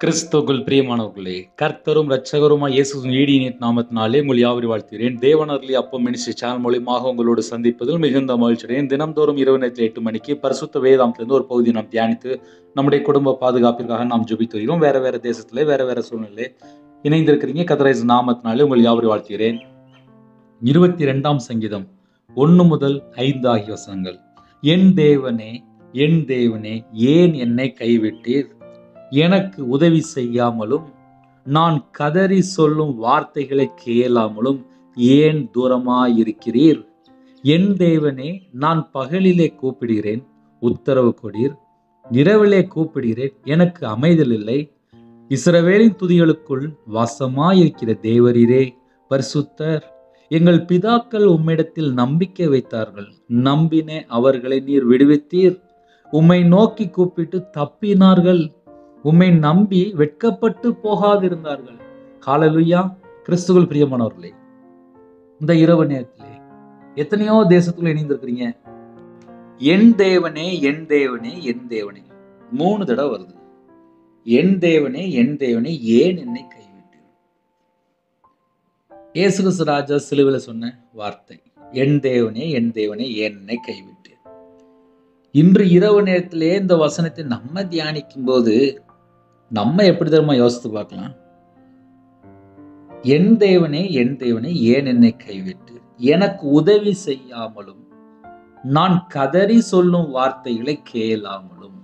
கிறிஸ்துவுக்குள் பிரியமானவர்களே கர்த்தரும் இரட்சகருமாய் இயேசுவின் ஈடியின் நாமத்தினாலே உங்கள் யாவரி வாழ்த்துகிறேன் தேவனர்லி அப்பம் மினிஸ்ட்ரி சேனல் மூலியமாக உங்களோடு சந்திப்பதில் மிகுந்த மகிழ்ச்சியடையும் தினம்தோறும் இரவு நேரத்தில் எட்டு மணிக்கு பரிசுத்த வேதாந்திலிருந்து ஒரு பகுதியை நாம் தியானித்து நம்முடைய குடும்ப பாதுகாப்பிற்காக நாம் ஜெபித்து வருகிறோம் வேற வேற தேசத்திலே வேற வேற சூழ்நிலை இணைந்திருக்கிறீங்க கத்தரைஸ் நாமத்தினாலே உங்கள் யாவரி வாழ்த்துகிறேன் இருபத்தி ரெண்டாம் சங்கீதம் ஒன்று முதல் ஐந்து ஆகிய வசனங்கள் என் தேவனே என் தேவனே ஏன் என்னை கைவிட்டீர் எனக்கு உதவி செய்யாமலும் நான் கதறி சொல்லும் வார்த்தைகளை கேளாமலும் ஏன் தூரமாயிருக்கிறீர் என் தேவனே நான் பகலிலே கூப்பிடுகிறேன் உத்தரவு கொடீர் இரவிலே கூப்பிடுகிறேன் எனக்கு அமைதல் இல்லை இஸ்ரவேலின் துதிகளுக்குள் வாசமாயிருக்கிற தேவரீரே பரிசுத்தர் எங்கள் பிதாக்கள் உம்மிடத்தில் நம்பிக்கை வைத்தார்கள் நம்பின அவர்களை நீர் விடுவித்தீர் உம்மை நோக்கி கூப்பிட்டு தப்பினார்கள் உம்மை நம்பி வெட்கப்பட்டு போகாதிருந்தார்கள் காலலுயா கிறிஸ்துவல் பிரியமானவர்களே இந்த இரவு நேரத்திலே எத்தனையோ தேசத்துல இணைந்திருக்கிறீங்க என் தேவனே என் தேவனே என் தேவனே மூணு தடவை வருது என் தேவனே என் தேவனே ஏன் என்னை கைவிட்டு இயேசு கிறிஸ்து ராஜா சிலுவையில் சொன்ன வார்த்தை என் தேவனே என் தேவனே ஏன் என்னை கைவிட்டு இன்று இரவு நேரத்திலே இந்த வசனத்தை நம்ம தியானிக்கும் போது நம்ம எப்படி தெரியுமா யோசித்து பார்க்கலாம் என் தேவனே என் தேவனே ஏன் என்னை கைவிட்டு எனக்கு உதவி செய்யாமலும் நான் கதறி சொல்லும் வார்த்தைகளை கேளாமலும்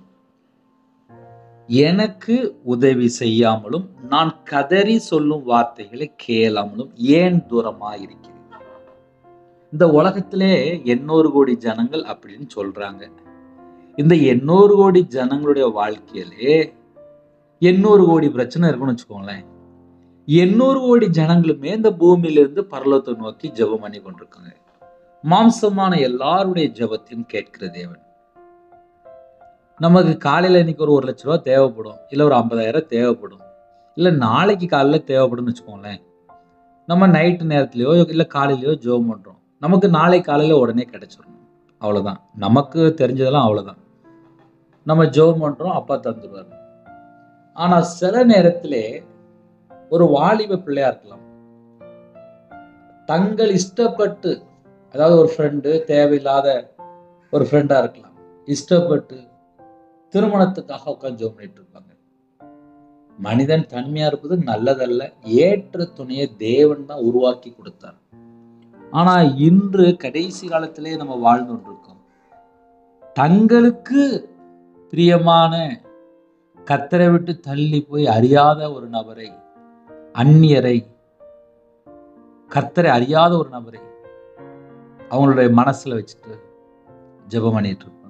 எனக்கு உதவி செய்யாமலும் நான் கதறி சொல்லும் வார்த்தைகளை கேளாமலும் ஏன் தூரமா இருக்கிறேன் இந்த உலகத்திலே எண்ணூறு கோடி ஜனங்கள் அப்படின்னு சொல்றாங்க இந்த எண்ணூறு கோடி ஜனங்களுடைய வாழ்க்கையிலே எண்ணூறு கோடி பிரச்சனை இருக்குன்னு வச்சுக்கோங்களேன் எண்ணூறு கோடி ஜனங்களுமே இந்த பூமியிலிருந்து பரலோகத்தை நோக்கி ஜெபம் பண்ணி கொண்டிருக்காங்க மாம்சமான எல்லாருடைய ஜெபத்தையும் கேட்கிற தேவன் நமக்கு காலையில் இன்னைக்கு ஒரு ஒரு லட்ச ரூபா தேவைப்படும் இல்லை ஒரு ஐம்பதாயிரம் தேவைப்படும் இல்லை நாளைக்கு காலையில் தேவைப்படும்னு வச்சுக்கோங்களேன் நம்ம நைட்டு நேரத்துலையோ இல்லை காலையிலையோ ஜெபம் பண்ணுறோம் நமக்கு நாளை காலையில் உடனே கிடைச்சிடணும் அவ்வளோதான் நமக்கு தெரிஞ்சதெல்லாம் அவ்வளோதான் நம்ம ஜெபம் பண்ணுறோம் அப்பா தந்துடுவார் ஆனால் சில நேரத்திலே ஒரு வாலிப பிள்ளையா இருக்கலாம் தங்கள் இஷ்டப்பட்டு அதாவது ஒரு ஃப்ரெண்டு தேவையில்லாத ஒரு ஃப்ரெண்டா இருக்கலாம் இஷ்டப்பட்டு திருமணத்துக்காக உட்காந்து ஜோம் பண்ணிட்டு இருப்பாங்க மனிதன் தன்மையா இருப்பது நல்லதல்ல ஏற்ற துணையை தேவன் தான் உருவாக்கி கொடுத்தார் ஆனா இன்று கடைசி காலத்திலே நம்ம வாழ்ந்து கொண்டிருக்கோம் தங்களுக்கு பிரியமான கத்தரை விட்டு தள்ளி போய் அறியாத ஒரு நபரை அந்நியரை கர்த்தரை அறியாத ஒரு நபரை அவங்களுடைய மனசுல வச்சுட்டு ஜெபம் பண்ணிட்டு இருப்பாங்க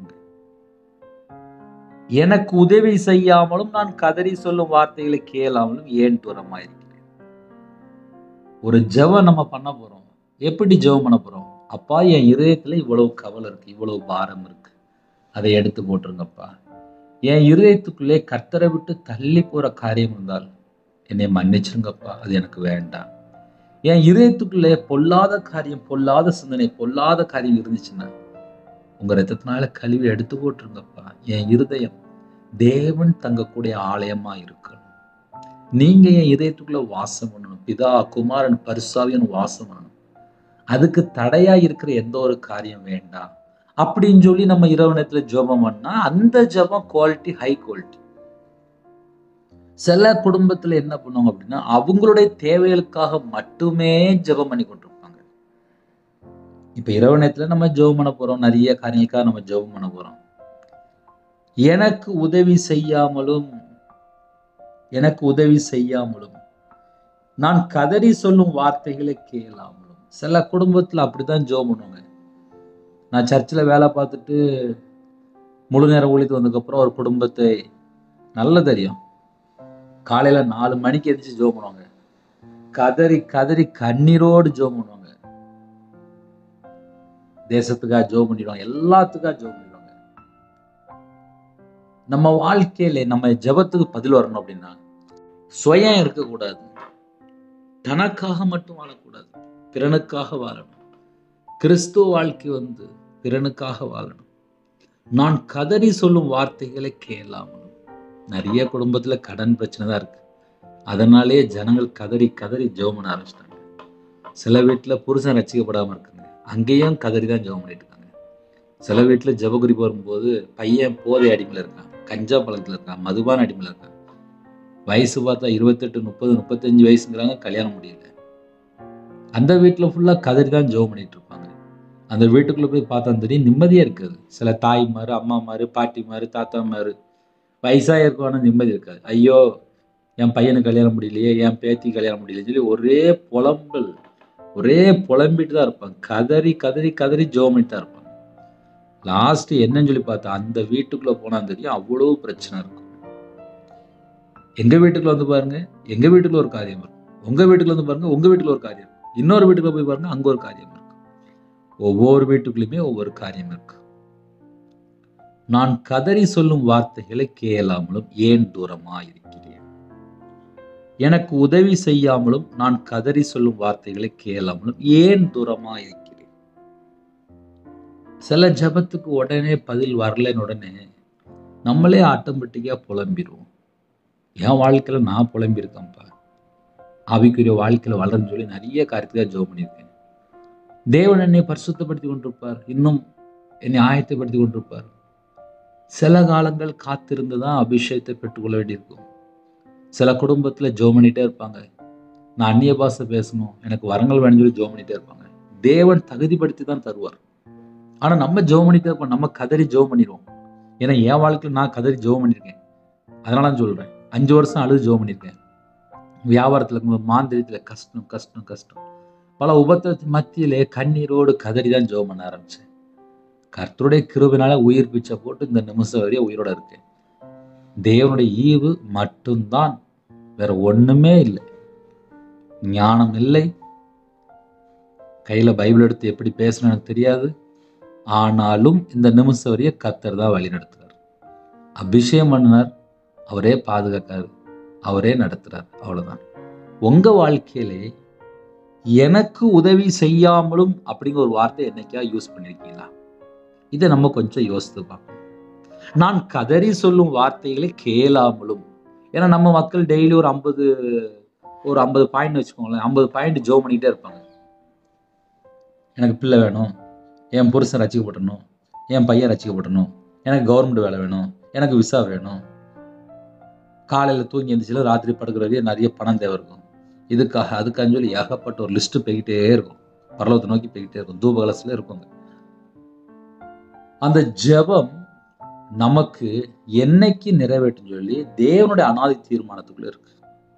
எனக்கு உதவி செய்யாமலும் நான் கதறி சொல்லும் வார்த்தைகளை கேளாமலும் ஏன் தூரமாயிருக்கிறேன் ஒரு ஜெபம் நம்ம பண்ண போறோம் எப்படி ஜெபம் பண்ண போறோம் அப்பா என் இதயத்துல இவ்வளவு கவலை இருக்கு இவ்வளவு பாரம் இருக்கு அதை எடுத்து போட்டுருங்கப்பா என் இருதயத்துக்குள்ளே கர்த்தரை விட்டு தள்ளி போற காரியம் இருந்தால் என்னை மன்னிச்சிருங்கப்பா அது எனக்கு வேண்டாம் என் இதயத்துக்குள்ளே பொல்லாத காரியம் பொல்லாத சிந்தனை பொல்லாத காரியம் இருந்துச்சுன்னா உங்க ரத்தத்தினால கழுவி எடுத்து போட்டுருங்கப்பா என் இருதயம் தேவன் தங்கக்கூடிய ஆலயமா இருக்கணும் நீங்க என் இதயத்துக்குள்ள வாசம் பண்ணணும் பிதா குமாரன் பரிசாவியன் வாசம் பண்ணணும் அதுக்கு தடையா இருக்கிற எந்த ஒரு காரியம் வேண்டாம் அப்படின்னு சொல்லி நம்ம இரவு நேரத்துல ஜெபம் பண்ணா அந்த ஜெபம் குவாலிட்டி ஹை குவாலிட்டி சில குடும்பத்துல என்ன பண்ணுவாங்க அப்படின்னா அவங்களுடைய தேவைகளுக்காக மட்டுமே ஜெபம் பண்ணி கொண்டிருப்பாங்க இப்ப இரவு நேரத்துல நம்ம ஜெபம் பண்ண போறோம் நிறைய காரியங்களுக்காக நம்ம ஜெபம் பண்ண போறோம் எனக்கு உதவி செய்யாமலும் எனக்கு உதவி செய்யாமலும் நான் கதறி சொல்லும் வார்த்தைகளை கேளாமலும் சில குடும்பத்துல அப்படித்தான் ஜெபம் பண்ணுவாங்க நான் சர்ச்சில் வேலை பார்த்துட்டு முழு நேரம் ஊழித்து வந்ததுக்கப்புறம் ஒரு குடும்பத்தை நல்ல தெரியும் காலையில் நாலு மணிக்கு எதிர்த்து ஜோம் பண்ணுவாங்க கதறி கதறி கண்ணீரோடு ஜோம் பண்ணுவாங்க தேசத்துக்காக ஜோம் பண்ணிடுவாங்க எல்லாத்துக்காக ஜோம் பண்ணிடுவாங்க நம்ம வாழ்க்கையில நம்ம ஜபத்துக்கு பதில் வரணும் அப்படின்னா சுயம் இருக்கக்கூடாது தனக்காக மட்டும் வாழக்கூடாது பிறனுக்காக வாழணும் கிறிஸ்துவ வாழ்க்கை வந்து பிறனுக்காக வாழணும் நான் கதறி சொல்லும் வார்த்தைகளை கேளாமலும் நிறைய குடும்பத்துல கடன் பிரச்சனை தான் இருக்கு அதனாலேயே ஜனங்கள் கதறி கதறி ஜெபம் பண்ண ஆரம்பிச்சிட்டாங்க சில வீட்டுல புருஷன் ரசிக்கப்படாம இருக்குங்க அங்கேயும் கதறி தான் ஜெபம் பண்ணிட்டு இருக்காங்க சில வீட்டுல ஜெபகுறிப்பு வரும்போது பையன் போதை அடிமையில் இருக்கான் கஞ்சா பழக்கத்துல இருக்கான் மதுபான அடிமையில் இருக்கான் வயசு பார்த்தா இருபத்தெட்டு முப்பது முப்பத்தஞ்சு வயசுங்கிறாங்க கல்யாணம் முடியல அந்த வீட்டுல ஃபுல்லா கதறி தான் ஜெபம் பண்ணிட்டு இருப்பாங்க அந்த வீட்டுக்குள்ள போய் பார்த்தா தெரியும் நிம்மதியா இருக்காது சில தாய்மாரு அம்மாமாரு பாட்டிமாரு தாத்தாமாரு வயசா இருக்கும் ஆனா நிம்மதி இருக்காது ஐயோ என் பையனுக்கு கல்யாணம் முடியலையே என் பேத்தி கல்யாணம் முடியலையே சொல்லி ஒரே புலம்பல் ஒரே புலம்பிட்டு தான் இருப்பாங்க கதறி கதறி கதறி ஜெபம் பண்ணிட்டு தான் இருப்பாங்க லாஸ்ட் என்னன்னு சொல்லி பார்த்தா அந்த வீட்டுக்குள்ள போனா தெரியும் அவ்வளவு பிரச்சனை இருக்கும் எங்க வீட்டுக்குள்ள வந்து பாருங்க எங்க வீட்டுக்குள்ள ஒரு காரியம் இருக்கும் உங்க வீட்டுக்குள்ள வந்து பாருங்க உங்க வீட்டுக்குள்ள ஒரு காரியம் இருக்கும் இன்னொரு வீட்டுக்குள்ள போய் பாருங்க அங்க ஒரு காரியம் இருக்கு ஒவ்வொரு வீட்டுக்குள்ளயுமே ஒவ்வொரு காரியம் இருக்கு நான் கதறி சொல்லும் வார்த்தைகளை கேளாமலும் ஏன் தூரமா இருக்கிறேன் எனக்கு உதவி செய்யாமலும் நான் கதறி சொல்லும் வார்த்தைகளை கேளாமலும் ஏன் தூரமா இருக்கிறேன் சில ஜெபத்துக்கு உடனே பதில் வரலன்னு உடனே நம்மளே ஆட்டோமேட்டிக்கா புலம்பிடுவோம் என் வாழ்க்கையில நான் புலம்பியிருக்கேன்ப்பா ஆவிக்குரிய வாழ்க்கையில வளர்ன்னு சொல்லி நிறைய காரியத்துக்காக ஜெபம் பண்ணியிருக்கேன் தேவன் என்னை பரிசுத்தப்படுத்தி கொண்டிருப்பார் இன்னும் என்னை ஆயத்தப்படுத்தி கொண்டிருப்பார் சில காலங்கள் காத்திருந்து தான் அபிஷேகத்தை பெற்றுக்கொள்ள வேண்டியிருக்கும் சில குடும்பத்துல ஜெபம் பண்ணிட்டே இருப்பாங்க நான் அந்நிய பாஷை பேசணும் எனக்கு வரங்கள் வேணும்னு சொல்லி ஜெபம் பண்ணிட்டே இருப்பாங்க தேவன் தகுதிப்படுத்தி தான் தருவார் ஆனா நம்ம ஜெபம் பண்ணிட்டே இருப்போம் நம்ம கதறி ஜெபம் பண்ணிடுவோம் ஏன்னா என் வாழ்க்கையில நான் கதறி ஜெபம் பண்ணியிருக்கேன் அதனால தான் சொல்றேன் அஞ்சு வருஷம் அழுது ஜெபம் பண்ணியிருக்கேன் வியாபாரத்துல இருக்கும்போது மாந்திரியத்துல கஷ்டம் கஷ்டம் கஷ்டம் பல உபத்திரத்தின் மத்தியிலே கண்ணீரோடு கதறி தான் ஜெபம் பண்ண ஆரம்பிச்சேன் கர்த்தருடைய கிருபினால உயிர் பிச்சை போட்டு இந்த நிமிஷம் வரையும் உயிரோட இருக்கேன் தேவனுடைய ஈவு மட்டும்தான் வேற ஒண்ணுமே இல்லை ஞானம் இல்லை கையில பைபிள் எடுத்து எப்படி பேசணும் எனக்கு தெரியாது ஆனாலும் இந்த நிமிஷம் வரைய கர்த்தர் தான் வழி நடத்துறார் அபிஷேகம் பண்ணினார் அவரே பாதுகாக்காரு அவரே நடத்துறார் அவ்வளவுதான் உங்க வாழ்க்கையிலே எனக்கு உதவி செய்யாமலும் அப்படிங்கிற ஒரு வார்த்தை என்னைக்கா யூஸ் பண்ணிருக்கீங்களா இதை நம்ம கொஞ்சம் யோசித்து பார்ப்போம் நான் கதறி சொல்லும் வார்த்தைகளை கேளாமலும் ஏன்னா நம்ம மக்கள் டெய்லி ஒரு ஐம்பது ஒரு ஐம்பது பாயிண்ட் வச்சுக்கோங்களேன் ஐம்பது பாயிண்ட் ஜோ பண்ணிக்கிட்டே இருப்பாங்க எனக்கு பிள்ளை வேணும் என் புருஷன் ரசிக்கப்படணும் என் பையன் ரசிக்கப்படணும் எனக்கு கவர்மெண்ட் வேலை வேணும் எனக்கு விசா வேணும் காலையில் தூங்கி எழுந்திரிச்சில ராத்திரி படுக்கிற வரையும் நிறைய பணம் தேவை இருக்கும் இதுக்காக அதுக்காக சொல்லி ஏகப்பட்ட ஒரு லிஸ்ட் போய்கிட்டே இருக்கும் பரலவத்தை நோக்கி போய்கிட்டே இருக்கும் தூப கலசில் இருக்குங்க அந்த ஜெபம் நமக்கு என்னைக்கு நிறைவேற்றும் சொல்லி தேவனுடைய அனாதி தீர்மானத்துக்குள்ள இருக்கு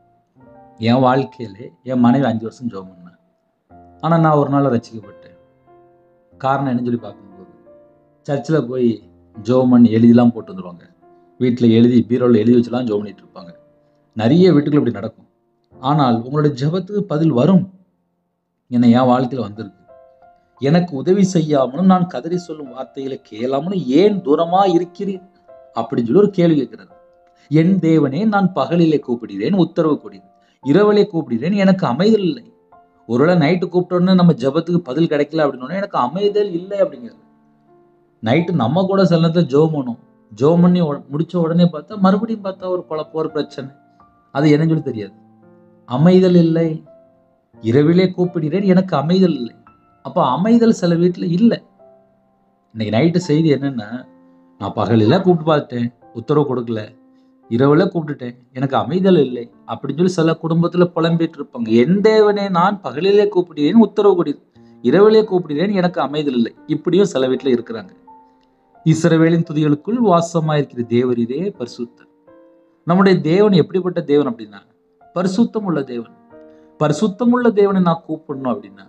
என் வாழ்க்கையில என் மனைவி அஞ்சு வருஷம் ஜெபம் பண்ணேன் ஆனா நான் ஒரு நாள் ரசிக்கப்பட்டேன் காரணம் என்னன்னு சொல்லி பார்க்கும்போது சர்ச்சில் போய் ஜெபம் பண்ணி எழுதிலாம் போட்டு வந்துருவாங்க வீட்டில் எழுதி பீரோவில் எழுதி வச்சுலாம் ஜெபம் பண்ணிட்டு இருப்பாங்க நிறைய வீட்டுக்குள்ள இப்படி நடக்கும் ஆனால் உங்களுடைய ஜெபத்துக்கு பதில் வரும் என்ன என் வாழ்க்கையில் வந்திருக்கு எனக்கு உதவி செய்யாமலும் நான் கதறி சொல்லும் வார்த்தைகளை கேளாமலும் ஏன் தூரமா இருக்கிறீர் அப்படின்னு சொல்லி ஒரு கேள்வி கேட்கிறார் என் தேவனே நான் பகலிலே கூப்பிடுகிறேன் உத்தரவு கொடிது இரவிலே கூப்பிடுகிறேன் எனக்கு அமைதல் இல்லை ஒருவேளை நைட்டு கூப்பிட்டோன்னு நம்ம ஜெபத்துக்கு பதில் கிடைக்கல அப்படின்னு எனக்கு அமைதல் இல்லை அப்படிங்கிறது நைட்டு நம்ம கூட சில நேரத்தில் ஜோம் பண்ணும் ஜோம் பண்ணி உட- முடிச்ச உடனே பார்த்தா மறுபடியும் பார்த்தா ஒரு குழப்பம் ஒரு பிரச்சனை அது என்னன்னு சொல்லி தெரியாது அமைதல் இல்லை இரவிலே கூப்பிடுகிறேன் எனக்கு அமைதல் இல்லை அப்போ அமைதல் சில வீட்டில் இல்லை இன்னைக்கு நைட்டு செய்தி என்னன்னா நான் பகலில் கூப்பிட்டு பார்த்துட்டேன் உத்தரவு கொடுக்கல இரவுல கூப்பிட்டுட்டேன் எனக்கு அமைதல் இல்லை அப்படின்னு சொல்லி சில குடும்பத்துல புலம்பிட்டு இருப்பாங்க என் தேவனே நான் பகலிலே கூப்பிடுகிறேன் உத்தரவு கொடு இரவிலே கூப்பிடுகிறேன் எனக்கு அமைதல் இல்லை இப்படியும் சில வீட்டுல இருக்கிறாங்க இஸ்ரவேலின் துதிகளுக்குள் வாசமாயிருக்கிற தேவர் இதே பரிசுத்தர் நம்முடைய தேவன் எப்படிப்பட்ட தேவன் அப்படின்னா பரிசுத்தம் உள்ள தேவன் பரிசுத்தம் உள்ள தேவனை நான் கூப்பிடணும் அப்படின்னா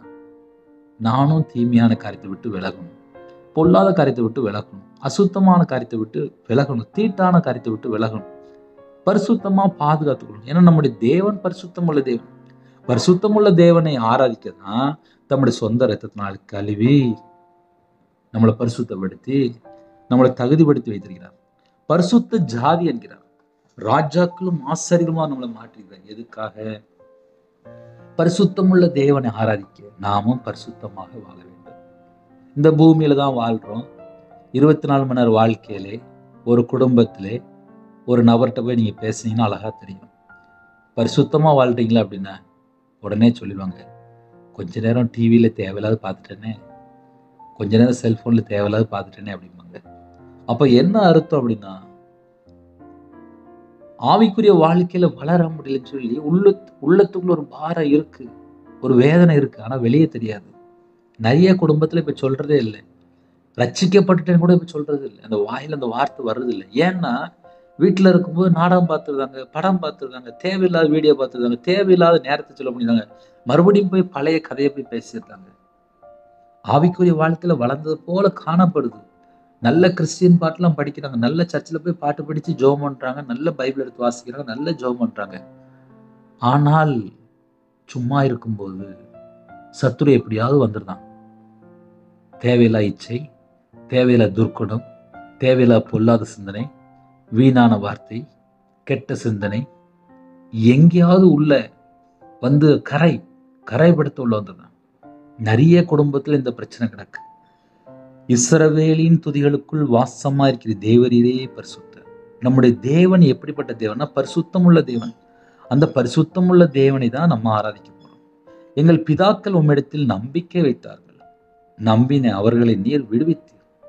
நானும் தீமையான காரியத்தை விட்டு விலகணும் பொல்லாத காரியத்தை விட்டு விலகணும் அசுத்தமான காரியத்தை விட்டு விலகணும் தீட்டான காரியத்தை விட்டு விலகணும் பரிசுத்தமா பாதுகாத்துக்கணும் ஏன்னா நம்முடைய தேவன் பரிசுத்தம் உள்ள தேவன் பரிசுத்தம் உள்ள தேவனை ஆராதிக்க தான் தம்முடைய சொந்த ரத்தத்தினால் கழுவி நம்மளை பரிசுத்தப்படுத்தி நம்மளை தகுதிப்படுத்தி வைத்திருக்கிறார் பரிசுத்த ஜாதி என்கிறார் ராஜாக்களும் ஆசாரிகளுமா நம்மளை மாற்றிருக்கிறார் எதுக்காக பரிசுத்தமுள்ள தேவனை ஆராதிக்க நாமும் பரிசுத்தமாக வாழ வேண்டும் இந்த பூமியில தான் வாழ்றோம் இருபத்தி நாலு மணி நேரம் வாழ்க்கையிலே ஒரு குடும்பத்திலே ஒரு நபர்கிட்ட போய் நீங்கள் பேசுனீங்கன்னா அழகாக தெரியும் பரிசுத்தமாக வாழ்றீங்களா அப்படின்னா உடனே சொல்லிடுவாங்க கொஞ்ச நேரம் டிவியில் தேவையில்லாத பார்த்துட்டேனே கொஞ்ச நேரம் செல்ஃபோனில் தேவையில்லாத பார்த்துட்டேனே அப்படிம்பாங்க அப்போ என்ன அர்த்தம் அப்படின்னா ஆவிக்குரிய வாழ்க்கையில வளர முடியலன்னு சொல்லி உள்ள உள்ளத்துக்குள்ள ஒரு பாரம் இருக்கு ஒரு வேதனை இருக்கு ஆனா வெளியே தெரியாது நிறைய குடும்பத்துல இப்ப சொல்றதே இல்லை ரட்சிக்கப்பட்டுட்டேன்னு கூட இப்ப சொல்றது இல்லை அந்த வாயில அந்த வார்த்தை வர்றது இல்லை ஏன்னா வீட்டுல இருக்கும்போது நாடகம் பார்த்துருந்தாங்க படம் பார்த்துருந்தாங்க தேவையில்லாத வீடியோ பார்த்துருந்தாங்க தேவையில்லாத நேரத்தை சொல்ல முடியுதாங்க மறுபடியும் போய் பழைய கதையை போய் பேசியிருந்தாங்க ஆவிக்குரிய வாழ்க்கையில வளர்ந்தது போல காணப்படுது நல்ல கிறிஸ்டியன் பாட்டெல்லாம் படிக்கிறாங்க நல்ல சர்ச்சில் போய் பாட்டு படித்து ஜோம் பண்ணுறாங்க நல்ல பைபிள் எடுத்து வாசிக்கிறாங்க நல்ல ஜோம் பண்ணுறாங்க ஆனால் சும்மா இருக்கும்போது சத்துரு எப்படியாவது வந்துடுதான் தேவையில்லா இச்சை தேவையில்லா துர்க்குணம் தேவையில்லா பொல்லாத சிந்தனை வீணான வார்த்தை கெட்ட சிந்தனை எங்கேயாவது உள்ள வந்து கரை கரைப்படுத்த உள்ள வந்துதான் நிறைய குடும்பத்தில் இந்த பிரச்சனை கிடக்கு இஸ்ரவேலின் துதிகளுக்குள் வாசமா இருக்கிற தேவரீரே பரிசுத்தர் நம்முடைய தேவன் எப்படிப்பட்ட தேவன்னா பரிசுத்தமுள்ள தேவன் அந்த பரிசுத்தமுள்ள தேவனை தான் நம்ம ஆராதிக்க போறோம் எங்கள் பிதாக்கள் உம்மிடத்தில் நம்பிக்கை வைத்தார்கள் நம்பின அவர்களை நீர் விடுவித்தீர்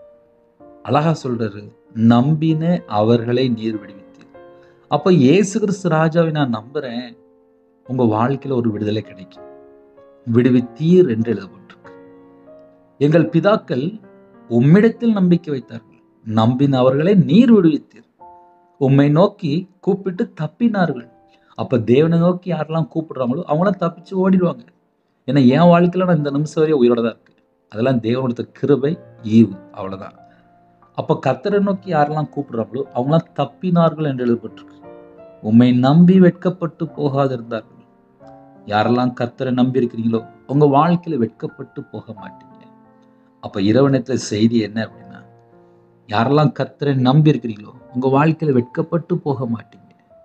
அழகா சொல்றாரு நம்பின அவர்களை நீர் விடுவித்தீர் அப்ப இயேசு கிறிஸ்து ராஜாவை நான் நம்புறேன் உங்க வாழ்க்கையில ஒரு விடுதலை கிடைக்கும் விடுவித்தீர் என்று எழுதப்பட்டிருக்கு எங்கள் பிதாக்கள் உம்மிடத்தில் நம்பிக்கை வைத்தார்கள் நம்பின அவர்களை நீர் விடுவித்தீர் உம்மை நோக்கி கூப்பிட்டு தப்பினார்கள் அப்ப தேவனை நோக்கி யாரெல்லாம் கூப்பிடுறாங்களோ அவங்களாம் தப்பிச்சு ஓடிடுவாங்க ஏன்னா என் வாழ்க்கையில நான் இந்த நிமிஷம் வரையும் உயிரோட தான் இருக்கு அதெல்லாம் தேவனுடைய கிருபை ஈவு அவ்வளவுதான் அப்ப கத்தரை நோக்கி யாரெல்லாம் கூப்பிடுறாங்களோ அவங்களாம் தப்பினார்கள் என்று எழுதப்பட்டிருக்கு உம்மை நம்பி வெட்கப்பட்டு போகாதிருந்தார்கள் யாரெல்லாம் கர்த்தரை நம்பி இருக்கிறீங்களோ உங்க வாழ்க்கையில வெட்கப்பட்டு போக மாட்டீங்க அப்ப இரவணத்துல செய்தி என்ன அப்படின்னா யாரெல்லாம் கர்த்தரை நம்பி இருக்கிறீங்களோ உங்க வாழ்க்கையில வெட்கப்பட்டு போக மாட்டீங்க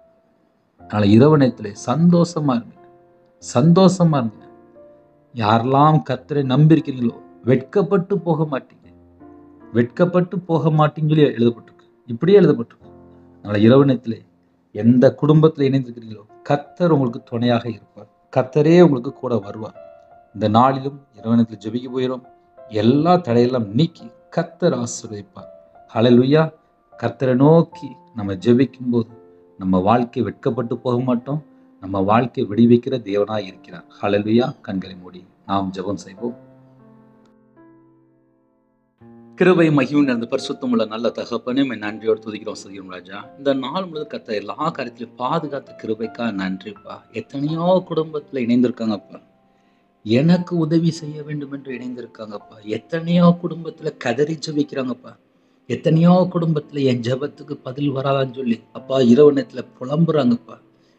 அதனால இரவணத்துல சந்தோஷமா இருங்க சந்தோஷமா இருங்க யாரெல்லாம் கர்த்தரை நம்பி இருக்கிறீங்களோ வெட்கப்பட்டு போக மாட்டீங்க வெட்கப்பட்டு போக மாட்டீங்களே எழுதப்பட்டிருக்கு இப்படியே எழுதப்பட்டிருக்கு அதனால இரவணத்திலே எந்த குடும்பத்துல இணைந்திருக்கிறீங்களோ கர்த்தர் உங்களுக்கு துணையாக இருப்பார் கர்த்தரே உங்களுக்கு கூட வருவார் இந்த நாளிலும் இரவணத்தில் ஜெபிக்க போயிடும் எல்லா தடையெல்லாம் நீக்கி கர்த்தர் ஆசீர்வதிப்பார் ஹalleluya கர்த்தரை நோக்கி நம்ம ஜெபிக்கும் போது நம்ம வாழ்க்கை வெட்கப்பட்டு போக மாட்டோம் நம்ம வாழ்க்கை விடுவிக்கிற தேவனாய் இருக்கிறார் ஹalleluya கண்களை மூடி நாம் ஜெபம் செய்வோம் கிருபை மகியும் நடந்த பரிசுத்தம் உள்ள நல்ல தகப்பனே உம்மை நன்றியோடு துதிக்கிறோம் சதிக்கிறோம் ராஜா இந்த நாள் முழுது கத்த எல்லா காரியத்திலும் பாதுகாத்த கிருபைக்கா நன்றிப்பா எத்தனையோ குடும்பத்துல இணைந்திருக்காங்கப்பா எனக்கு உதவி செய்ய வேண்டும் என்று இணைந்திருக்காங்கப்பா எத்தனையோ குடும்பத்துல கதறி ஜெபிக்கிறாங்கப்பா எத்தனையோ குடும்பத்துல என் ஜெபத்துக்கு பதில் வராதான்னு சொல்லி அப்பா இரவு நேரத்துல புலம்புறாங்கப்பா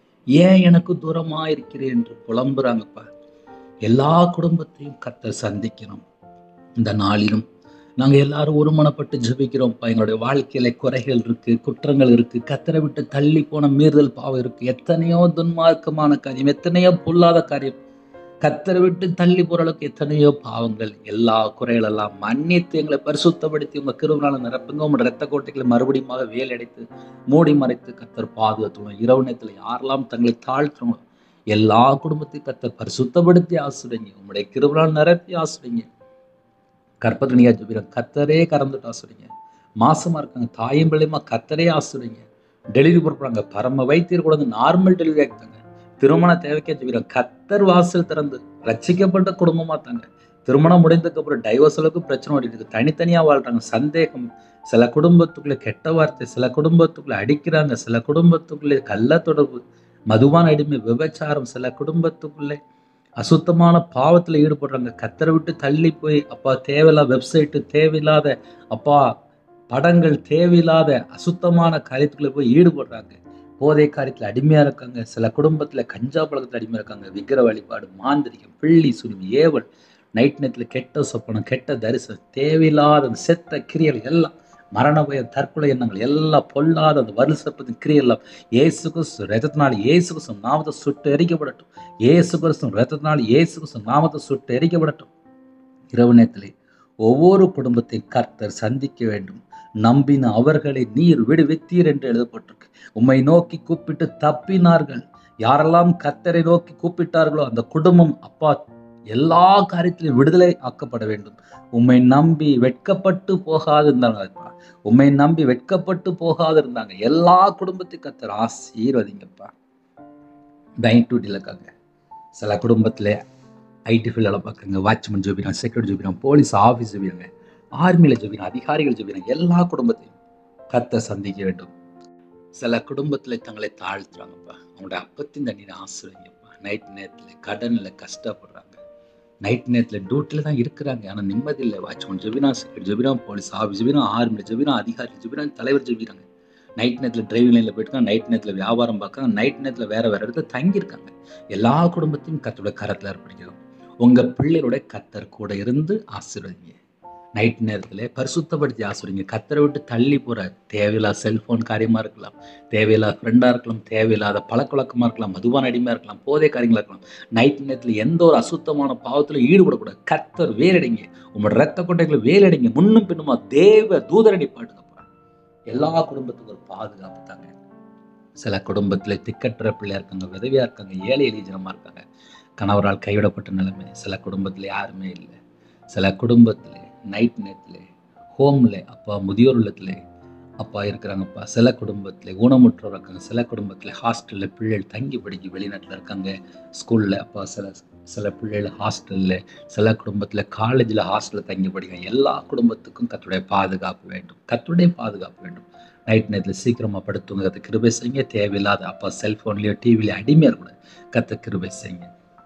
ஏன் எனக்கு தூரமா இருக்கிறேன் என்று புலம்புறாங்கப்பா எல்லா குடும்பத்தையும் கர்த்தர் சந்திக்கணும் இந்த நாளிலும் நாங்க எல்லாரும் ஒருமனப்பட்டு ஜெபிக்கிறோம்ப்பா எங்களுடைய வாழ்க்கையில குறைகள் இருக்கு குற்றங்கள் இருக்கு கத்தரை விட்டு தள்ளி போன மீறுதல் பாவம் இருக்கு எத்தனையோ துன்மார்க்கமான காரியம் எத்தனையோ பொல்லாத காரியம் கத்தரை விட்டு தள்ளி போற அளவுக்கு எத்தனையோ பாவங்கள் எல்லா குறைகள் எல்லாம் மன்னித்து எங்களை பரிசுத்தப்படுத்தி உங்க கிருவனால நிரப்புங்க உங்களோட ரத்த கோட்டைகளை மறுபடியும் வேலடைத்து மூடி மறைத்து கத்தர் பாதுகாத்துவோம் இரவு நேரத்தில் யாரெல்லாம் தங்களை தாழ்த்துறோங்களோ எல்லா குடும்பத்தையும் கத்தர் பரிசுத்தப்படுத்தி ஆசிரியங்க உங்களுடைய கிருவனால் நிரப்பி ஆசிரியங்க கற்பத்தினியா ஜபிரம் கத்தரே கறந்துட்டு ஆசிரியங்க மாசமா இருக்காங்க தாயும் பிள்ளையுமா கத்தரே ஆசிரியங்க டெலிவரி புறப்படுறாங்க பரம வைத்தியர் கூட வந்து நார்மல் டெலிவரி ஆகிட்டாங்க திருமண தேவைக்கே ஜபிரம் கத்தர் வாசல் திறந்து ரட்சிக்கப்பட்ட குடும்பமா தாங்க திருமணம் முடிந்ததுக்கு அப்புறம் டைவர்ஸ் அளவுக்கு பிரச்சனை ஓடிட்டு இருக்கு தனித்தனியா வாழ்றாங்க சந்தேகம் சில குடும்பத்துக்குள்ள கெட்ட வார்த்தை சில குடும்பத்துக்குள்ள அடிக்கிறாங்க சில குடும்பத்துக்குள்ளே கள்ள தொடர்பு மதுவான அடிமை விபச்சாரம் சில குடும்பத்துக்குள்ளே அசுத்தமான பாவத்தில் ஈடுபடுறாங்க கத்தரை விட்டு தள்ளி போய் அப்பா தேவையில்லாத வெப்சைட்டு தேவையில்லாத அப்பா படங்கள் தேவையில்லாத அசுத்தமான காரியத்துக்குள்ள போய் ஈடுபடுறாங்க போதை காரியத்தில் அடிமையாக இருக்காங்க சில குடும்பத்தில் கஞ்சா பழக்கத்தில் அடிமையாக இருக்காங்க விக்கிர வழிபாடு மாந்திரிகம் பிள்ளி சுருமி ஏவல் நைட் நேரத்தில் கெட்ட சொப்பனம் கெட்ட தரிசனம் தேவையில்லாத அந்த செத்த கிரியல் எல்லாம் மரண பயம் தற்கொலை எண்ணங்கள் எல்லாம் பொல்லாத அந்த வருஷப்பத்தின் கிரியை எல்லாம் ஏசு கிறிஸ்து ரத்தத்தினால் ஏசு கிறிஸ்து நாமத்தை சுட்டு எரிக்கப்படட்டும் ஏசு கிறிஸ்து ரத்தத்தினால் ஏசு கிறிஸ்து நாமத்தை சுட்டு எரிக்கப்படட்டும் இரவு நேரத்திலே ஒவ்வொரு குடும்பத்தையும் கர்த்தர் சந்திக்க வேண்டும் நம்பின அவர்களை நீர் விடுவித்தீர் என்று எழுதப்பட்டிருக்கு உம்மை நோக்கி கூப்பிட்டு தப்பினார்கள் யாரெல்லாம் கத்தரை நோக்கி கூப்பிட்டார்களோ அந்த குடும்பம் அப்பா எல்லா காரியத்திலும் விடுதலை ஆக்கப்பட வேண்டும் உம்மை நம்பி வெட்கப்பட்டு போகாது இருந்தாங்க அப்பா. உம்மை நம்பி வெட்கப்பட்டு போகாது இருந்தாங்க எல்லா குடும்பத்தையும் கத்தர் ஆசீர்வதிங்கப்பா நைட் டியூட்டியில் இருக்காங்க சில குடும்பத்தில் ஐடி ஃபீல்டில் பார்க்குறாங்க வாட்ச்மேன் ஜோபிறாங்க செக்யூரிட்டி ஜோபிறாங்க போலீஸ் ஆஃபீஸ் ஜோபிறாங்க ஆர்மியில் ஜோபிறாங்க அதிகாரிகள் ஜோபிறாங்க எல்லா குடும்பத்தையும் கத்த சந்திக்க வேண்டும் சில குடும்பத்தில் தங்களை தாழ்த்துறாங்கப்பா அவங்களோட அப்பத்தின் தண்ணீரை ஆசிரியங்கப்பா நைட் நேரத்தில் கடனில் கஷ்டப்படுறாங்க நைட் நேரத்தில் டியூட்டியில் தான் இருக்கிறாங்க ஆனால் நிம்மதி இல்லை வாட்ச்மேன் ஜெபினா செக்யூரிட்டி ஜெபினா போலீஸ் ஆஃபீஸ் ஜெபினா ஆர்மியில் ஜெபினா அதிகாரி ஜெபினா தலைவர் ஜெபிறாங்க நைட் நேரத்தில் டிரைவிங் லைனில் போயிட்டுருக்காங்க நைட் நேரத்தில் வியாபாரம் பார்க்காங்க நைட் நேரத்தில் வேற வேற இடத்துல தங்கியிருக்காங்க எல்லா குடும்பத்தையும் கத்தோட கரத்தில் அர்ப்பணிக்கிறோம் உங்கள் பிள்ளையோட கத்தர் கூட இருந்து ஆசீர்வதிங்க நைட் நேரத்தில் பரிசுத்தப்படுத்தி ஆசிரியங்க கத்தரை விட்டு தள்ளி போகிற தேவையில்லாத செல்ஃபோன் காரியமாக இருக்கலாம் தேவையில்லாத ஃப்ரெண்டாக இருக்கலாம் தேவையில்லாத பழக்கவழக்கமாக இருக்கலாம் மதுவான அடிமையாக இருக்கலாம் போதை காரியங்களாக இருக்கலாம் நைட் நேரத்தில் எந்த ஒரு அசுத்தமான பாவத்தில் ஈடுபடக்கூடாது கத்தர் வேலடிங்க உங்களோட ரத்த கொட்டைகளை வேலடிங்க முன்னும் பின்னுமா தேவ தூதரடி பாட்டுங்க எல்லா குடும்பத்துக்கும் ஒரு பாதுகாப்பு தாங்க சில குடும்பத்தில் திக்கற்ற பிள்ளையா இருக்காங்க விதவியா இருக்காங்க ஏழை எளிய ஜனமா இருக்காங்க கணவரால் கைவிடப்பட்ட நிலைமை சில குடும்பத்தில் யாருமே இல்லை சில குடும்பத்தில் நைட் நேரத்தில் ஹோமில் அப்பா முதியோர் இல்லத்தில் அப்பா இருக்கிறாங்கப்பா சில குடும்பத்தில் ஊனமுற்றோர் இருக்காங்க சில குடும்பத்தில் ஹாஸ்டலில் பிள்ளைகள் தங்கி படிக்க வெளிநாட்டில் இருக்காங்க ஸ்கூலில் அப்பா சில சில பிள்ளைகள் ஹாஸ்டலில் சில குடும்பத்தில் காலேஜில் ஹாஸ்டலில் தங்கி படிக்காங்க எல்லா குடும்பத்துக்கும் கத்துடைய பாதுகாப்பு வேண்டும் கத்துடைய பாதுகாப்பு வேண்டும் நைட் நேரத்தில் சீக்கிரமாக படுத்துங்க கற்று கிருபை செய்யுங்க தேவையில்லாத அப்பா செல்ஃபோன்லேயோ டிவிலையோ அடிமையாக இருக்கக்கூடாது கற்று கிருபை செய்யுங்க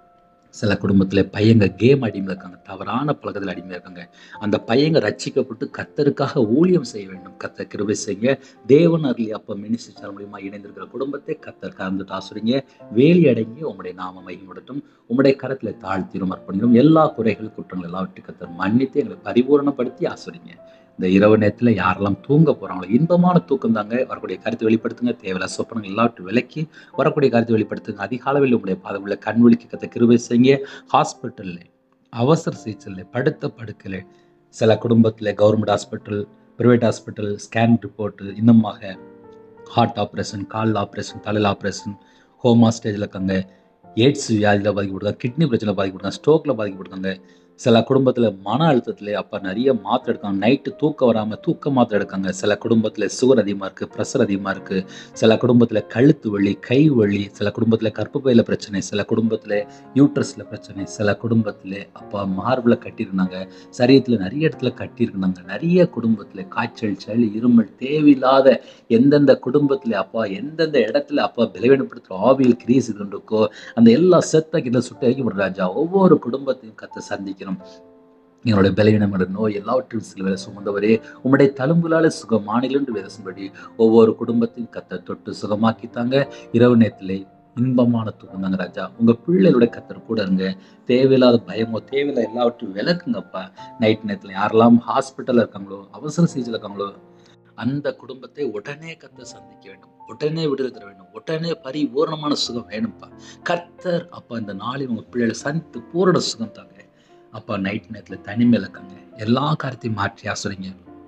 சில குடும்பத்தில் பையங்க கேம் அடிமையாக இருக்காங்க தவறான பழக்கத்தில் அடிமையாக இருக்காங்க அந்த பையங்க ரட்சிக்கப்பட்டு கத்தருக்காக ஊழியம் செய்ய வேண்டும் கத்தர் கிருபை செய்யுங்க தேவன் அருளி அப்போ மினிஸ்டர் மூலியமா இணைந்திருக்கிற குடும்பத்தை கத்தர் கலந்துட்டு ஆசுறீங்க வேலி அடங்கி உங்களுடைய நாம மையப்படட்டும் உங்களுடைய கரத்தில் தாழ்த்திரும் அர்ப்பணிக்கிறோம் எல்லா குறைகள் குற்றங்கள் எல்லாவற்றையும் கத்தர் மன்னித்து எங்களை பரிபூரணப்படுத்தி ஆசுறீங்க இந்த இரவு நேரத்தில் யாரெல்லாம் தூங்க போகிறாங்களோ இன்பமான தூக்கம் தாங்க வரக்கூடிய கருத்தை வெளிப்படுத்துங்க தேவையில்ல சொப்பனங்கள் எல்லாவற்றையும் விலக்கி வரக்கூடிய கருத்தை வெளிப்படுத்துங்க அதிகாலவில் உங்களுடைய பாதங்களை கண் விழிக்க கத்த கிருபை செய்யுங்க ஹாஸ்பிட்டலில் அவசர சிகிச்சையில் படுத்த படுக்கையில் சில குடும்பத்தில் government hospital private hospital scan report இன்னுமாக ஹார்ட் ஆப்ரேஷன் கால் ஆப்ரேஷன் தலையில் ஆப்ரேஷன் ஹோமா ஸ்டேஜில் இருக்காங்க எய்ட்ஸ் வியாதியில் பாதிக்கப்படுறாங்க கிட்னி பிரச்சனை பாதிக்கப்படுறாங்க ஸ்ட்ரோக்கில் பாதிக்கப்படுறாங்க சில குடும்பத்தில் மன அழுத்தத்தில் அப்போ நிறைய மாத்திரை எடுக்காங்க நைட்டு தூக்கம் வராமல் தூக்க மாத்திரை எடுக்காங்க சில குடும்பத்தில் சுகர் அதிகமாக இருக்குது ப்ரெஷர் அதிகமாக இருக்குது சில குடும்பத்தில் கழுத்து வலி கை வலி சில குடும்பத்தில் கற்பப்பையில் பிரச்சனை சில குடும்பத்தில் யூட்ரஸில் பிரச்சனை சில குடும்பத்தில் அப்பா மார்பில் கட்டியிருந்தாங்க சரீரத்தில் நிறைய இடத்துல கட்டியிருந்தாங்க நிறைய குடும்பத்தில் காய்ச்சல் சளி இருமல் தேவையில்லாத எந்தெந்த குடும்பத்தில் அப்பா எந்தெந்த இடத்துல அப்பா பலவீனப்படுத்துகிற ஆவியில் கிரீஸ் இது இருக்கோ அந்த எல்லா செத்த கிட்ட சுட்டு வைக்கப்படும் ராஜா ஒவ்வொரு குடும்பத்தையும் கத்த சந்திக்கணும் எங்களுடைய பலவீனமான நோய் எல்லாவற்றையும் சிலுவையில் சுமந்தவரே உம்முடைய தழும்புலால சுகமானில் என்று வேதசம்படி ஒவ்வொரு குடும்பத்தையும் கத்த தொட்டு சுகமாக்கித்தாங்க இரவு நேரத்திலே இன்பமான தூக்கம் தாங்க ராஜா உங்க பிள்ளைகளுடைய கத்தர் கூட இருங்க தேவையில்லாத பயமோ தேவையில்லாத எல்லாவற்றையும் விளக்குங்கப்பா நைட் நேரத்தில் யாரெல்லாம் ஹாஸ்பிட்டலில் இருக்காங்களோ அவசர சிகிச்சையில் இருக்காங்களோ அந்த குடும்பத்தை உடனே கத்த சந்திக்க வேண்டும் உடனே விடுதலை தர வேண்டும் உடனே பரிபூர்ணமான சுகம் வேணும்ப்பா கர்த்தர் அப்பா இந்த நாளில் உங்க பிள்ளைகளை சந்தித்து பூரண சுகம் தாங்க அப்பா நைட் நேரத்தில் தனிமையில் இருக்காங்க எல்லா காரியத்தையும் மாற்றி ஆசுறீங்க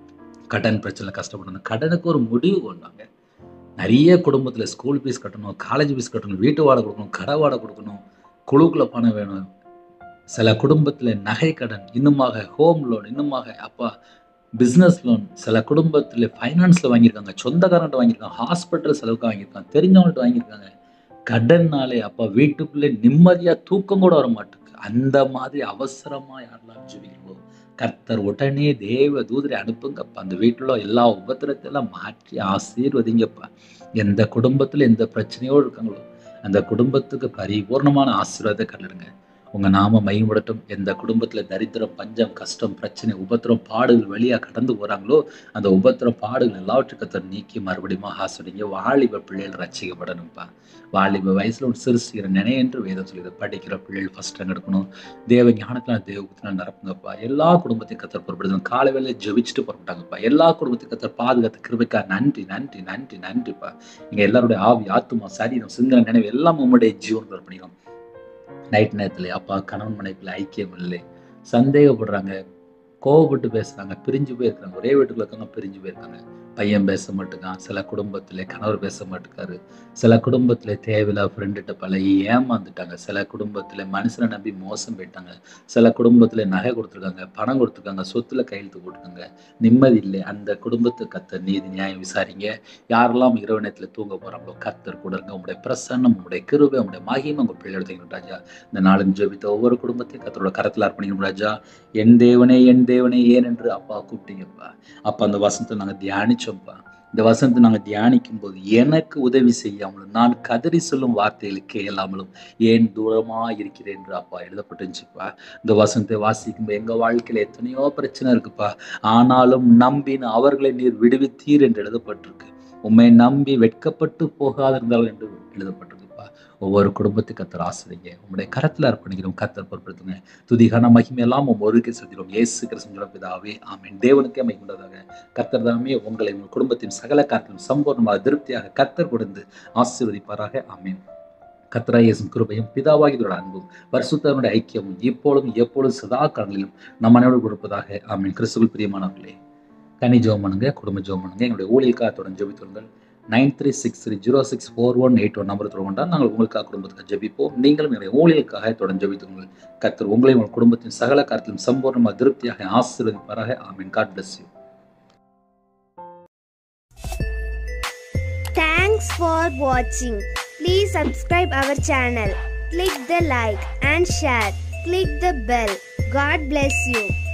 கடன் பிரச்சனை கஷ்டப்படணும் கடனுக்கு ஒரு முடிவு கொண்டாங்க நிறைய குடும்பத்தில் ஸ்கூல் ஃபீஸ் கட்டணும் காலேஜ் ஃபீஸ் கட்டணும் வீட்டு வாடகை கொடுக்கணும் கடை வாடகை கொடுக்கணும் குழுக்குள்ள பணம் வேணும் சில குடும்பத்தில் நகை கடன் இன்னுமாக ஹோம் லோன் இன்னுமாக அப்பா பிஸ்னஸ் லோன் சில குடும்பத்தில் ஃபைனான்ஸில் வாங்கியிருக்காங்க சொந்தக்காரன்ட்ட வாங்கியிருக்காங்க ஹாஸ்பிட்டல் செலவுக்கு வாங்கியிருக்காங்க தெரிஞ்சவங்கள்ட்ட வாங்கியிருக்காங்க கடன்னாலே அப்பா வீட்டுக்குள்ளே நிம்மதியாக தூக்கம் கூட வர மாட்டேங்குது அந்த மாதிரி அவசரமாக யாரெல்லாம் ஜெபிக்கிறோம் கர்த்தர் உடனே தேவ தூதரை அனுப்புங்கப்பா அந்த வீட்டில் எல்லா உபத்திரத்தையெல்லாம் மாற்றி ஆசீர்வதிங்கப்பா எந்த குடும்பத்தில் எந்த பிரச்சனையோடு இருக்காங்களோ அந்த குடும்பத்துக்கு பரிபூர்ணமான ஆசீர்வாதத்தை கண்டுடுங்க உங்கள் நாம மையப்படட்டும் எந்த குடும்பத்தில் தரித்திரம் பஞ்சம் கஷ்டம் பிரச்சனை உபத்திரம் பாடுகள் வழியாக கடந்து போகிறாங்களோ அந்த உபத்திரம் பாடுகள் எல்லாவற்றுக்கும் கர்த்தர் நீக்கி மறுபடியும் ஆசிரியங்க வாலிப பிள்ளைகள் ரசிக்கப்படணும்ப்பா வாலிப வயசில் ஒரு சிறு சிறு நினையென்று வேதம் சொல்லுது படிக்கிற பிள்ளைகள் ஃபஸ்ட் ரேங்க் எடுக்கணும் தேவ ஞானத்தில் தேவபுத்தினால் நிரப்புங்கப்பா எல்லா குடும்பத்தையும் கத்தர் பொறுப்படுத்தணும் காலை வேலை ஜெபிச்சுட்டு புறப்பட்டாங்கப்பா எல்லா குடும்பத்தையும் கத்தர் பாதுகாத்து கிருபைக்கா நன்றி நன்றி நன்றி நன்றிப்பா நீங்கள் எல்லாருடைய ஆவி ஆத்துமா சரீரம் சிந்தனை நினைவு எல்லாம் உங்களுடைய ஜீவன் பண்ணிக்கணும் நைட் நேரத்தில் அப்பா கணவன் மனைவியில் ஐக்கியம் இல்லை சந்தேகப்படுறாங்க கோவப்பட்டு பேசுகிறாங்க பிரிஞ்சு போயிருக்காங்க ஒரே வீட்டுக்குள்ள இருக்காங்க பிரிஞ்சு போயிருக்காங்க பையன் பேச மாட்டேங்கான் சில குடும்பத்தில் கணவர் பேச மாட்டேக்காரு சில குடும்பத்தில் தேவையில்லாத ஃப்ரெண்டுகிட்ட பழகி ஏமாந்துட்டாங்க சில குடும்பத்தில் மனுஷனை நம்பி மோசம் போயிட்டாங்க சில குடும்பத்தில் நகை கொடுத்துருக்காங்க பணம் கொடுத்துருக்காங்க சொத்துல கையெழுத்து போட்டிருக்காங்க நிம்மதி இல்லை அந்த குடும்பத்தை கத்த நீதி நியாயம் விசாரிங்க யாரெல்லாம் இரவு நேரத்தில் தூங்க போகிறாங்களோ கத்தர் கூட இருங்க உங்களுடைய பிரசன்னம் உங்களுடைய கிருபை உங்களுடைய மகிமை உங்கள் பிள்ளை எடுத்துக்கணும் ராஜா இந்த நாளும் ஜெபித்த ஒவ்வொரு குடும்பத்தையும் கத்தரோட கரத்தில் அர்ப்பணிக்கணும் ராஜா என் தேவனே என் தேவனே ஏன் என்று அப்பா கூப்பிட்டீங்கப்பா அப்பா அந்த வசனத்தை நாங்கள் தியானிச்சோம்ப்பா இந்த வசனத்தை நாங்கள் தியானிக்கும் போது எனக்கு உதவி செய்யாமலும் நான் கதறி சொல்லும் வார்த்தைகளுக்கு இயலாமலும் ஏன் தூரமா இருக்கிறேன் என்று அப்பா எழுதப்பட்டுருந்துச்சுப்பா இந்த வசனத்தை வாசிக்கும்போது எங்க வாழ்க்கையில எத்தனையோ பிரச்சனை இருக்குப்பா ஆனாலும் நம்பின அவர்களை நீர் விடுவித்தீர் என்று எழுதப்பட்டிருக்கு உண்மை நம்பி வெட்கப்பட்டு போகாதிருந்தால் என்று எழுதப்பட்டிருக்குப்பா ஒவ்வொரு குடும்பத்துக்கு கத்தர் ஆசிரியங்க உங்களுடைய கரத்தில் அர்ப்பணிக்கிறோம் கத்தர் பொறுப்படுத்துங்க துதிகான மகிமையெல்லாம் உம் ஒருக்கை செலுத்திடும் இயேசு கிறிஸ்துவின் பிதாவே ஆமென் தேவனுக்கே மகிமுள்ளதாக கத்தர் தாமே உங்களை உங்கள் குடும்பத்தின் சகல காத்திலும் சம்பூர்ணமாக திருப்தியாக கத்தர் கொடுத்து ஆசீர்வதிப்பாராக ஆமென் கத்தராயேசும் கிருபையும் பிதாவாகியதோட அன்பும் பரிசுத்தவனுடைய ஐக்கியமும் இப்பொழுதும் எப்பொழுதும் சதா காலங்களிலும் நம்ம அனைவரும் கொடுப்பதாக ஆமென் கிறிஸ்துவில் பிரியமானவர்களே கனி ஜோம் பண்ணுங்க குடும்ப ஜோம் பண்ணுங்க எங்களுடைய ஊழியக்காக தொடர்ந்து ஜெபித்துள்ளுங்கள் nine three six three zero six four one eight one number தொடர்பு கொண்டால் நாங்கள் உங்களுக்காக குடும்பத்துக்கு ஜெபிப்போம் நீங்களும் எங்களுடைய ஊழியருக்காக தொடர்ந்து ஜெபித்துங்கள் கத்தர் உங்களையும் உங்கள் குடும்பத்தின் சகல காரத்திலும் சம்பூர்ணமாக திருப்தியாக ஆசீர்வதிப்பாராக ஆமென் God bless you Thanks for watching. Please subscribe our channel. Click the like and share. Click the bell. God bless you.